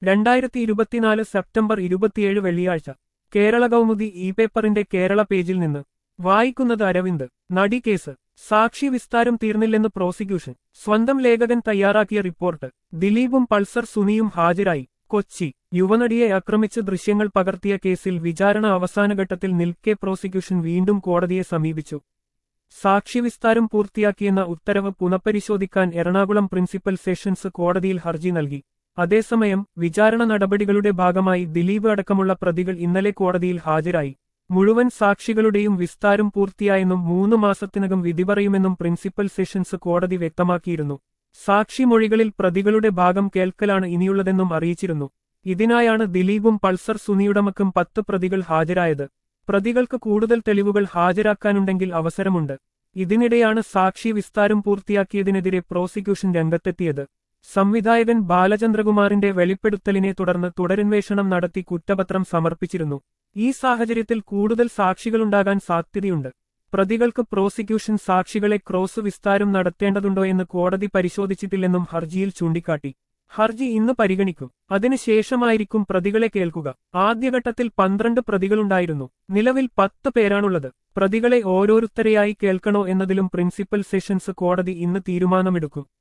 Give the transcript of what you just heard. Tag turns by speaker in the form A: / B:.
A: രണ്ടായിരത്തി ഇരുപത്തിനാല് സെപ്റ്റംബർ ഇരുപത്തിയേഴ് വെള്ളിയാഴ്ച കേരള കൗമുദി ഇ പേപ്പറിന്റെ കേരള പേജിൽ നിന്ന് വായിക്കുന്നത് അരവിന്ദ് നടി കേസ് സാക്ഷി വിസ്താരം തീർന്നില്ലെന്ന് പ്രോസിക്യൂഷൻ സ്വന്തം ലേഖകൻ തയ്യാറാക്കിയ റിപ്പോർട്ട് ദിലീപും പൾസർ സുനിയും ഹാജരായി കൊച്ചി യുവനടിയെ ആക്രമിച്ച് ദൃശ്യങ്ങൾ പകർത്തിയ കേസിൽ വിചാരണ അവസാനഘട്ടത്തിൽ നിൽക്കെ പ്രോസിക്യൂഷൻ വീണ്ടും കോടതിയെ സമീപിച്ചു സാക്ഷി വിസ്താരം പൂർത്തിയാക്കിയെന്ന ഉത്തരവ് പുനഃപരിശോധിക്കാൻ എറണാകുളം പ്രിൻസിപ്പൽ സെഷൻസ് കോടതിയിൽ ഹർജി നൽകി അതേസമയം വിചാരണ നടപടികളുടെ ഭാഗമായി ദിലീപ് അടക്കമുള്ള പ്രതികൾ ഇന്നലെ കോടതിയിൽ ഹാജരായി മുഴുവൻ സാക്ഷികളുടെയും വിസ്താരം പൂർത്തിയായെന്നും മൂന്ന് മാസത്തിനകം വിധി പറയുമെന്നും പ്രിൻസിപ്പൽ സെഷൻസ് കോടതി വ്യക്തമാക്കിയിരുന്നു സാക്ഷിമൊഴികളിൽ പ്രതികളുടെ ഭാഗം കേൾക്കലാണ് ഇനിയുള്ളതെന്നും അറിയിച്ചിരുന്നു ഇതിനായാണ് ദിലീപും പൾസർ സുനിയുടമക്കും പത്ത് പ്രതികൾ ഹാജരായത് പ്രതികൾക്ക് കൂടുതൽ തെളിവുകൾ ഹാജരാക്കാനുണ്ടെങ്കിൽ അവസരമുണ്ട് ഇതിനിടെയാണ് സാക്ഷി വിസ്താരം പൂർത്തിയാക്കിയതിനെതിരെ പ്രോസിക്യൂഷൻ രംഗത്തെത്തിയത് സംവിധായകൻ ബാലചന്ദ്രകുമാറിന്റെ വെളിപ്പെടുത്തലിനെ തുടർന്ന് തുടരന്വേഷണം നടത്തി കുറ്റപത്രം സമർപ്പിച്ചിരുന്നു ഈ സാഹചര്യത്തിൽ കൂടുതൽ സാക്ഷികളുണ്ടാകാൻ സാധ്യതയുണ്ട് പ്രതികൾക്ക് പ്രോസിക്യൂഷൻ സാക്ഷികളെ ക്രോസ് വിസ്താരം നടത്തേണ്ടതുണ്ടോ എന്ന് കോടതി പരിശോധിച്ചിട്ടില്ലെന്നും ഹർജിയിൽ ചൂണ്ടിക്കാട്ടി ഹർജി ഇന്ന് പരിഗണിക്കും അതിനുശേഷമായിരിക്കും പ്രതികളെ കേൾക്കുക ആദ്യഘട്ടത്തിൽ പന്ത്രണ്ട് പ്രതികളുണ്ടായിരുന്നു നിലവിൽ പത്ത് പേരാണുള്ളത് പ്രതികളെ ഓരോരുത്തരെയായി കേൾക്കണോ എന്നതിലും പ്രിൻസിപ്പൽ സെഷൻസ് കോടതി ഇന്ന് തീരുമാനമെടുക്കും